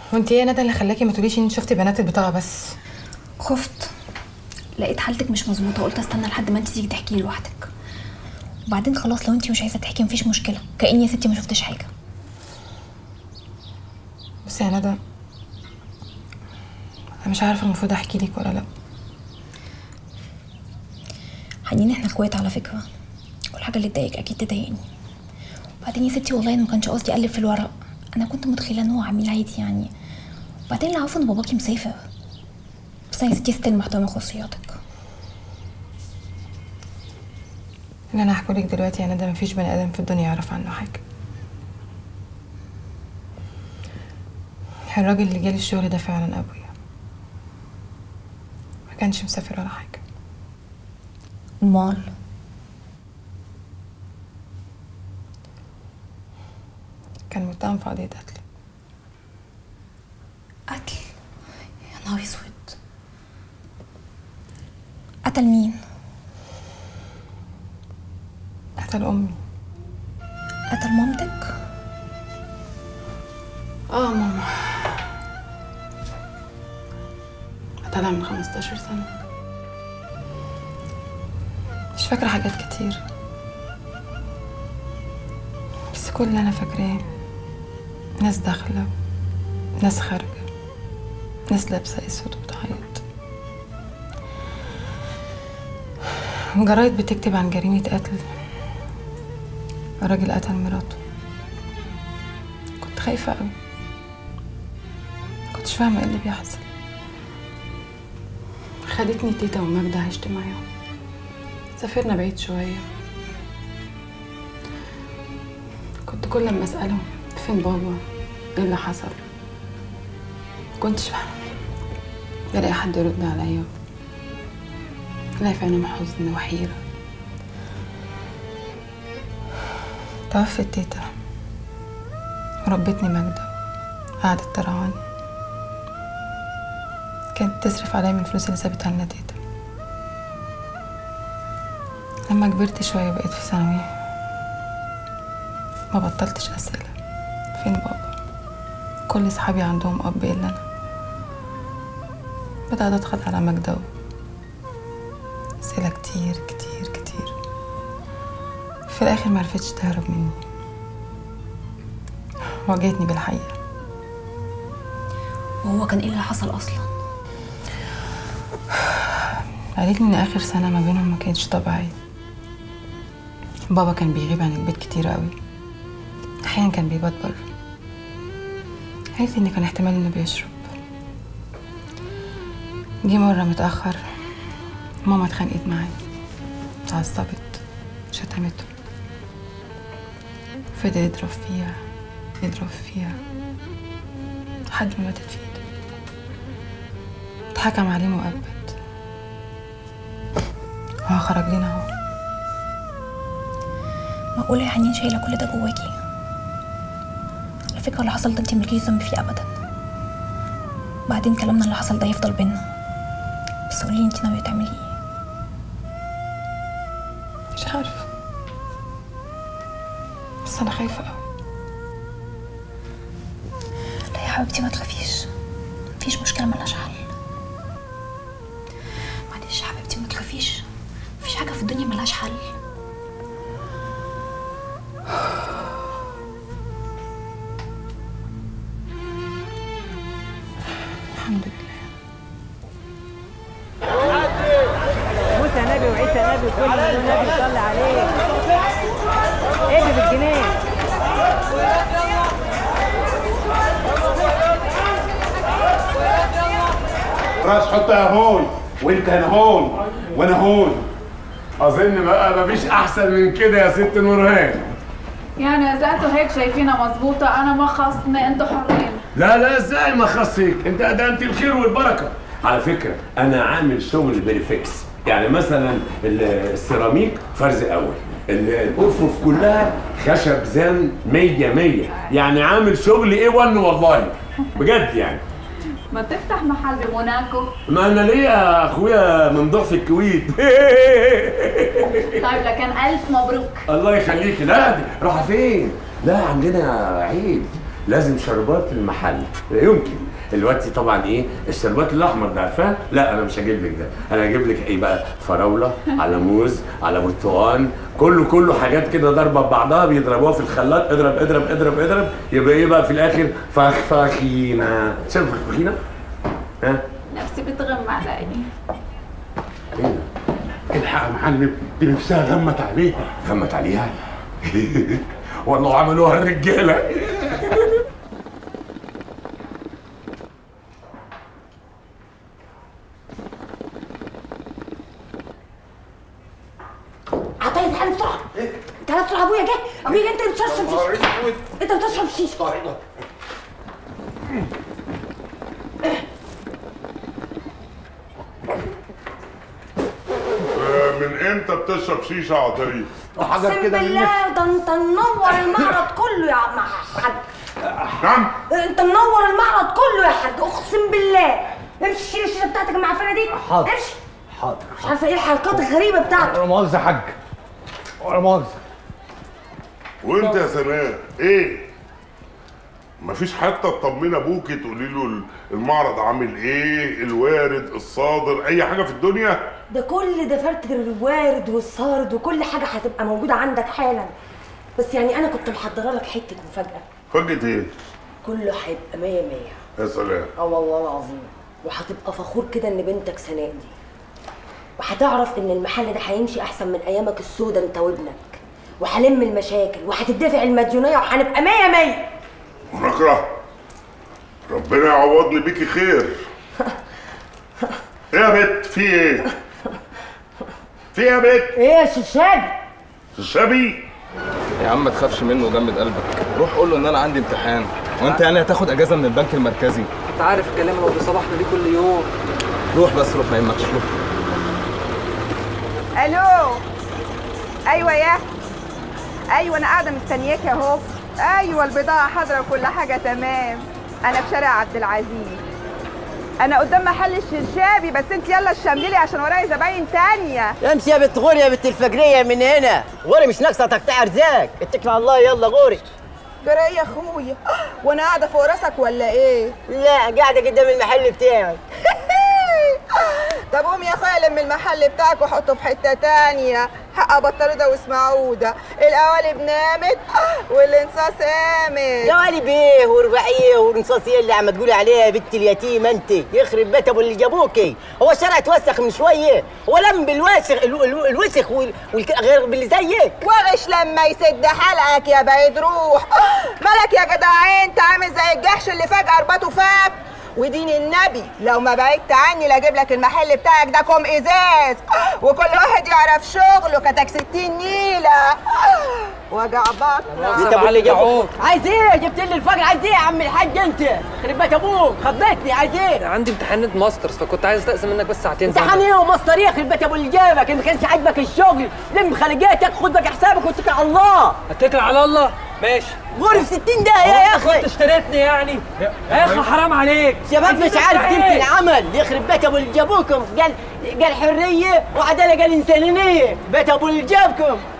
وانت ايه يا ندى اللي خلاكي ما تقوليش ان انت شفتي بنات البطاقه بس خفت لقيت حالتك مش مظبوطه قلت استنى لحد ما انت تيجي تحكي لي لوحدك وبعدين خلاص لو انت مش عايزه تحكي مفيش مشكله كاني يا ستي ما شفتش حاجه بصي يا ندى انا مش عارفه المفروض احكي لك ولا لا حنين احنا اخوات على فكره والحاجه اللي تضايقك اكيد تضايقني وبعدين يا ستي والله انا ما كانش قصدي اقلب في الورق انا كنت متخيله ان هو عميل عادي يعني وبعدين اللي عارفه ان باباكي مسافر بس يا ستي ستيل محترمه خصوصياتك اللي انا هحكوا لك دلوقتي يا ندى مفيش بني ادم في الدنيا يعرف عنه حاجه الراجل اللي جالي الشغل ده فعلا ابويا ما كانش مسافر ولا حاجه امال كان متهم في قضيه قتل قتل يا نهار اسود قتل مين قتل امي قتل مامتك اه ماما قتلها من 15 سنه مش فاكره حاجات كتير بس كل اللي انا فاكراه ناس داخله ناس خارجه ناس لابسه اسود وبتعيط جرايد بتكتب عن جريمه قتل راجل قتل مراته كنت خايفه قوي كنتش فاهمه ايه اللي بيحصل خدتني تيتا وماجدة عشت معاهم سافرنا بعيد شوية كنت كل لما أسألهم فين بابا ايه اللي حصل كنتش فاهمة بلاقي حد يرد عليا الاقي في عينهم حزن وحيرة توفت تيتا وربتني ماجدة قعدت ترعاني كانت تصرف عليا من الفلوس اللي سابتها لنا تيتا لما كبرت شوية بقيت في ثانوي ما بطلتش أسئلة فين بابا كل صحابي عندهم أب إلا أنا بدأت أضغط على ماجدة أسئلة كتير كتير كتير في الآخر معرفتش تهرب مني واجهتني بالحقيقة وهو كان ايه اللي حصل اصلا قالت لي ان اخر سنه ما بينهم ما كانتش طبيعيه بابا كان بيغيب عن البيت كتير قوي احيانا كان بيبات بره قالت لي ان كان احتمال انه بيشرب جه مره متاخر ماما اتخانقت معاه اتعصبت شتمته فضل يضرب فيها يضرب فيها لحد ما ماتت في ايده اتحكم عليه مؤبد هو خرج لنا اهو معقوله يا حنين شايله كل ده جواكي على فكره اللي حصل ده انت ملكيش ذنب فيه ابدا بعدين كلامنا اللي حصل ده يفضل بينا بس قولي انت ناويه تعملي ايه مش عارفه بس انا خايفه قوي لا يا حبيبتي ما تخافيش مفيش مشكله ملهاش حل معلش يا حبيبتي ما تخافيش مفيش حاجه في الدنيا ملهاش حل الحمد لله موسى يا نبي وعيسى يا نبي وكل من نبي صلي عليه اجي بالجنيه راس حطها هون وانت هنا هون وانا هون اظن بقى مفيش احسن من كده يا ست نورهان يعني اذا انتوا هيك شايفينها مظبوطه انا ما خصني انتوا حرين لا لا ازاي ما خصيك انت ادمت الخير والبركه على فكره انا عامل شغل فيريفكس يعني مثلا ال- السيراميك فرز اول ال- الارفف كلها خشب زان 100 100 يعني عامل شغل ايه 1 والله بجد يعني ما تفتح محل بموناكو ما انا ليا اخويا من ضعف الكويت طيب لكن الف مبروك الله يخليك لا دي راح فين لا عندنا عيد لازم شربات المحل لا يمكن دلوقتي طبعا ايه الشربات الاحمر ده عارفاه لا انا مش هجيب لك ده انا هجيب لك ايه بقى فراوله على موز على برتقال كله كله حاجات كده ضاربه ببعضها بيضربوها في الخلاط اضرب اضرب اضرب اضرب يبقى ايه بقى في الاخر فخفخينه شايف فخفخينه ها نفسي بتغم على عيني ايه ده الحق يا معلم دي نفسها غمت عليها غمت عليها والله عملوها الرجاله عطيه تعالى بسرعه تعالى بسرعه ابويا جه ابويا جه انت اللي بتشرب شيشه انت بتشرب شيشه من امتى بتشرب شيشه عطيه؟ اقسم بالله ده انت منور المعرض كله يا عم حاج نعم انت منور المعرض كله يا حاج اقسم بالله امشي شيل الشيشه بتاعتك المعفنه دي حاضر. امشي حاضر مش عارفه ايه الحركات الغريبه بتاعتك ولا مؤاخذة يا حاج ولا مؤاخذة وانت يا سناء ايه؟ مفيش حتى تطمن ابوكي تقولي له المعرض عامل ايه؟ الوارد الصادر اي حاجه في الدنيا؟ ده كل ده فرد الوارد والصارد وكل حاجه هتبقى موجوده عندك حالا بس يعني انا كنت محضره لك حته مفاجاه فجأة ايه؟ كله هيبقى مية مية يا سلام اه والله العظيم وهتبقى فخور كده ان بنتك سناء دي وهتعرف ان المحل ده هيمشي احسن من ايامك السودة انت وابنك وهلم المشاكل وهتدفع المديونيه وهنبقى مية مية ونكره ربنا يعوضني بيكي خير ايه يا بت في ايه؟ في ايه يا بت؟ ايه يا ششابي الشبي يا عم ما تخافش منه وجمد قلبك روح قول له ان انا عندي امتحان وانت يعني هتاخد اجازه من البنك المركزي انت عارف الكلام اللي هو بيصبحنا بيه كل يوم روح بس روح ما يهمكش روح الو ايوه يا ايوه انا قاعده مستنياك اهو ايوه البضاعه حاضره وكل حاجه تمام انا في شارع عبد العزيز انا قدام محل الشرشابي بس انت يلا الشملي لي عشان ورايا زباين تانية امشي يا بنت غوري يا بنت الفجريه من هنا غوري مش ناقصه تقطيع ارزاق اتكل على الله يلا غوري جرى ايه يا اخويا وانا قاعده فوق راسك ولا ايه لا قاعده قدام المحل بتاعك طب قوم يا اخويا لم المحل بتاعك وحطه في حته تانية حق بطارده واسمعوده القوالب نامت والانصاص قامت جوالي بيه ورباعيه ورنصاصيه اللي عم تقولي عليها يا بنت اليتيمه انت يخرب بيت ابو اللي جابوكي هو الشارع اتوسخ من شويه هو لم بالوسخ الو- الو- الوسخ وال- والغير باللي زيك وغش لما يسد حلقك يا بعيد روح مالك يا جدع انت عامل زي الجحش اللي فجأة رباطه فات ودين النبي لو ما بعدت عني لا اجيب لك المحل بتاعك ده كوم ازاز وكل واحد يعرف شغله كتك ستين نيله وجع بطن انت ابو اللي جابوك عايز ايه جبت لي الفجر عايز ايه يا عم الحاج انت يخرب بيت ابوك خضتني عايز ايه عندي امتحانات ماسترز فكنت عايز استأذن منك بس ساعتين امتحان ايه ومصدر ايه يخرب بيت ابو اللي جابك ان ما كانش عاجبك الشغل لم خليجاتك خد بك حسابك واتكل على الله اتكل على الله ماشي غرف 60 ده يا كنت اخي اشتريتني يعني يا اخي حرام عليك شباب مش أنت عارف إيه؟ قيمة العمل يخرب بيت ابو اللي جابوكم قال قال حريه وعداله قال انسانيه بيت ابو اللي جابكم